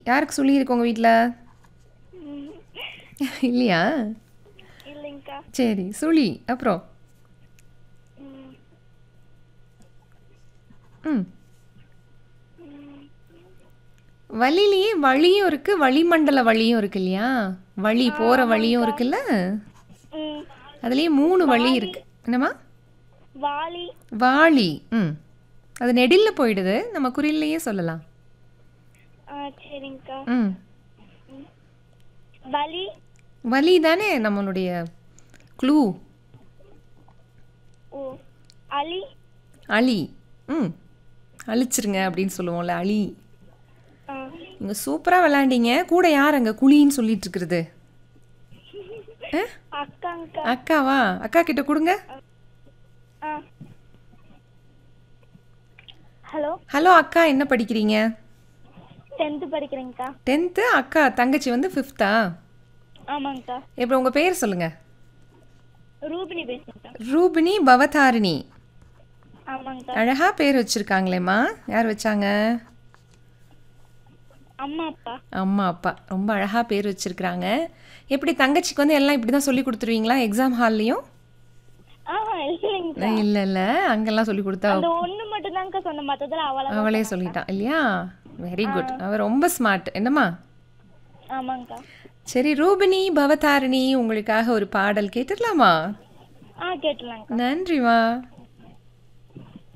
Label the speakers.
Speaker 1: யாருக்கு சொல்லியிருக்கு உங்கள் வீட்டில் இல்லையா
Speaker 2: இல்லைங்கக்கா
Speaker 1: சரி சுழி அப்புறம் ம் வழியிலேயே வழியும் இருக்கு வளிமண்டல வழியும் இருக்கு இல்லையா வழி போகிற வழியும் இருக்குல்ல
Speaker 2: ம்
Speaker 1: அதுலேயே மூணு வழி இருக்கு என்னம்மா
Speaker 2: வாளி
Speaker 1: வாளி ம் அது நெடில்ல போயிடுது நம்ம குறில்லையே சொல்லலாம்
Speaker 2: ஆ சரிங்கக்கா
Speaker 1: ம்
Speaker 2: வலி
Speaker 1: வலி தானே நம்மளுடைய க்ளூ
Speaker 2: ஓ அலி
Speaker 1: அழி ம் அழிச்சிருங்க அப்படின்னு சொல்லுவோம்ல அழி
Speaker 2: ஆ
Speaker 1: நீங்கள் சூப்பராக விளாண்டீங்க கூட யார் அங்கே குழின்னு சொல்லிட்டு இருக்கிறது ஆ?
Speaker 2: அக்காங்கக்கா
Speaker 1: அக்காவா அக்கா கிட்ட கொடுங்க
Speaker 2: ஆ ஹலோ
Speaker 1: ஹலோ அக்கா என்ன படிக்கிறீங்க
Speaker 2: டென்த்து படிக்கிறேங்கக்கா
Speaker 1: டென்த்து அக்கா தங்கச்சி வந்து ஃபிஃப்த்தா
Speaker 2: ஆமாங்கக்கா
Speaker 1: இப்போ உங்கள் பேர் சொல்லுங்கள்
Speaker 2: ரூபினி பேசுங்கக்கா
Speaker 1: ரூபினி பவதாரிணி
Speaker 2: ஆமாங்கக்கா
Speaker 1: அழகா பேர் வச்சிருக்காங்களேம்மா யார் வச்சாங்க
Speaker 2: அம்மா அப்பா
Speaker 1: அம்மா அப்பா ரொம்ப அழகா பேர் வச்சிருக்கிறாங்க எப்படி தங்கச்சிக்கு வந்து எல்லாம் இப்படி தான் சொல்லி கொடுத்துருவீங்களா எக்ஸாம் ஹால்லையும்
Speaker 2: ஆஹா இல்லைங்கக்கா
Speaker 1: இல்லை இல்லை அங்கெல்லாம் சொல்லி கொடுத்தா
Speaker 2: அந்த ஒண்ணு மட்டும் தான்க்கா சொன்ன மத்ததுல அவள
Speaker 1: அவளே சொல்லிட்டான் இல்லையா வெரி குட் அவ ரொம்ப ஸ்மார்ட் என்னம்மா
Speaker 2: ஆமாங்கக்கா
Speaker 1: சரி ரூபினி பவதாரிணி உங்களுக்காக ஒரு பாடல் கேட்டுடலாமா
Speaker 2: ஆ கேட்டுலாங்கக்கா
Speaker 1: நன்றிமா